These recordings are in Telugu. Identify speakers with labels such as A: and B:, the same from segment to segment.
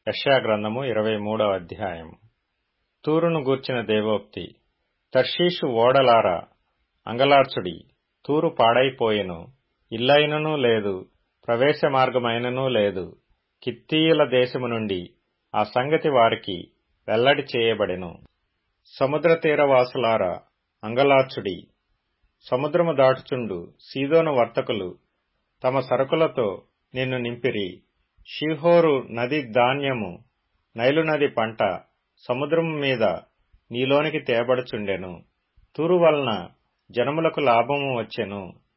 A: యశాగ్రంథము ఇరవై మూడవ అధ్యాయం తూరును గూర్చిన దేవోక్తి తర్షీషు ఓడలారా అంగలార్చుడి తూరు పాడైపోయెను ఇల్లైనను లేదు ప్రవేశ మార్గమైనను లేదు కిత్తీయుల దేశము నుండి ఆ సంగతి వారికి వెల్లడి చేయబడెను సముద్ర తీరవాసులారా అంగలార్చుడి సముద్రము దాటుచుండు సీదోను వర్తకులు తమ సరుకులతో నిన్ను నింపిరి షీహోరు నది ధాన్యము నైలు నది పంట సముద్రము మీద నీలోనికి తేబడుచుండెను తూరు వలన జనములకు లాభము వచ్చెను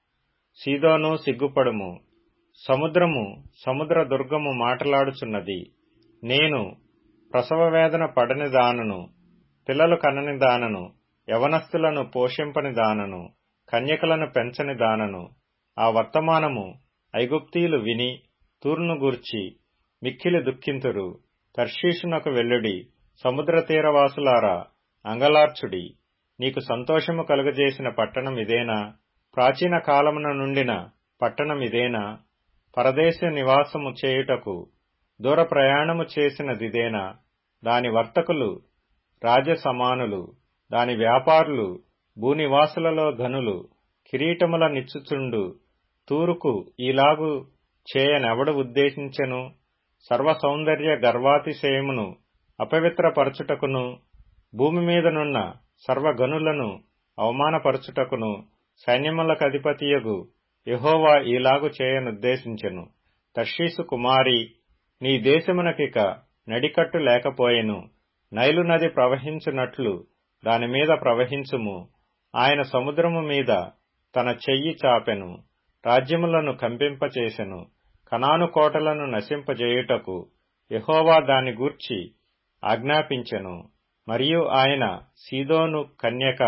A: సీదోను సిగ్గుపడుము సముద్రము సముద్ర దుర్గము మాటలాడుచున్నది నేను ప్రసవ వేదన పడని దానను పిల్లలు కనని దానను యవనస్తులను పోషింపని దానను కన్యకలను పెంచని దానను ఆ వర్తమానము ఐగుప్తీయులు విని తూర్ను గూర్చి మిక్కిలి దుఃఖింతురు తర్షీషునకు వెల్లుడి సముద్ర తీరవాసులారా అంగలార్చుడి నీకు సంతోషము కలుగజేసిన పట్టణం ఇదేనా ప్రాచీన కాలమున నుండిన పట్టణం ఇదేనా పరదేశ నివాసము చేయుటకు దూర ప్రయాణము చేసినదిదేనా దాని వర్తకులు రాజసమానులు దాని వ్యాపారులు భూనివాసులలో ఘనులు కిరీటముల నిచ్చుచుండు తూరుకు ఈలాగు చేయనెవడు ఉద్దేశించెను సర్వ సౌందర్య గర్వాతిశయమును అపవిత్రపరచుటకును భూమి మీదనున్న సర్వగనులను అవమానపరచుటకును సైన్యములకధిపతియగు యహోవా ఈలాగు చేయనుద్దేశించెను తర్షీసు కుమారి నీ దేశమునకిక నడికట్టు లేకపోయెను నైలు నది ప్రవహించునట్లు దానిమీద ప్రవహించుము ఆయన సముద్రము మీద తన చెయ్యి చాపెను రాజ్యములను కంపింపచేసెను కనాను కోటలను నశింపజేయుటకు యహోవా దాని గూర్చి ఆజ్ఞాపించెను మరియు ఆయన సీదోను కన్యక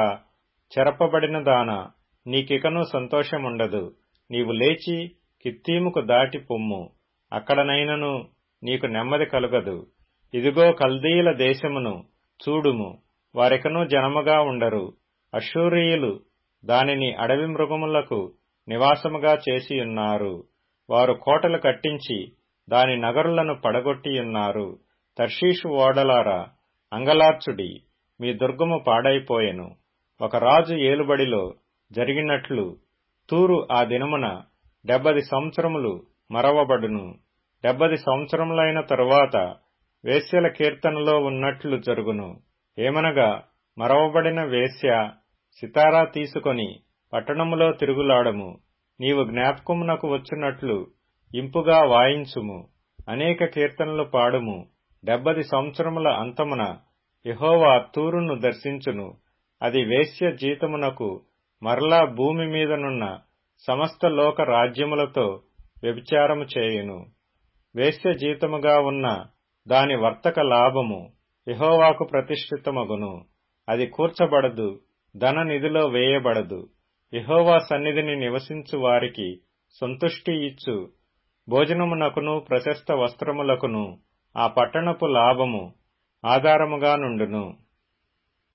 A: చెరపబడిన దాన నీకికను సంతోషముండదు నీవు లేచి కిత్తీముకు దాటి పొమ్ము అక్కడనైనను నీకు నెమ్మది కలుగదు ఇదిగో కల్దీయుల దేశమును చూడుము వారికను జనముగా ఉండరు అశూరియులు దానిని అడవి మృగములకు నివాసముగా చేసియున్నారు వారు కోటలు కట్టించి దాని నగరులను పడగొట్టియున్నారు తర్షీషు ఓడలారా అంగలార్చుడి మీ దుర్గము పాడైపోయెను ఒక రాజు ఏలుబడిలో జరిగినట్లు తూరు ఆ దినమున డెబ్బది సంవత్సరములు మరవబడును డెబ్బది సంవత్సరములైన తరువాత వేశ్యల కీర్తనలో ఉన్నట్లు జరుగును ఏమనగా మరవబడిన వేశ్య సితారా తీసుకొని పట్టణములో తిరుగులాడము నీవు జ్ఞాపకమునకు వచ్చినట్లు ఇంపుగా వాయించుము అనేక కీర్తనలు పాడుము డెబ్బది సంవత్సరముల అంతమున యహోవా తూరును దర్శించును అది వేశ్య జీతమునకు మరలా భూమి మీదనున్న సమస్త లోక రాజ్యములతో వ్యభిచారము చేయును వేశ్య జీతముగా ఉన్న దాని వర్తక లాభము యహోవాకు ప్రతిష్ఠితమగును అది కూర్చబడదు ధన నిధిలో వేయబడదు యహోవా సన్నిధిని నివసించు వారికి సంతుష్టి ఇచ్చు భోజనమునకును ప్రశస్త వస్త్రములకును ఆ పట్టణపు లాభము ఆధారముగా నుండును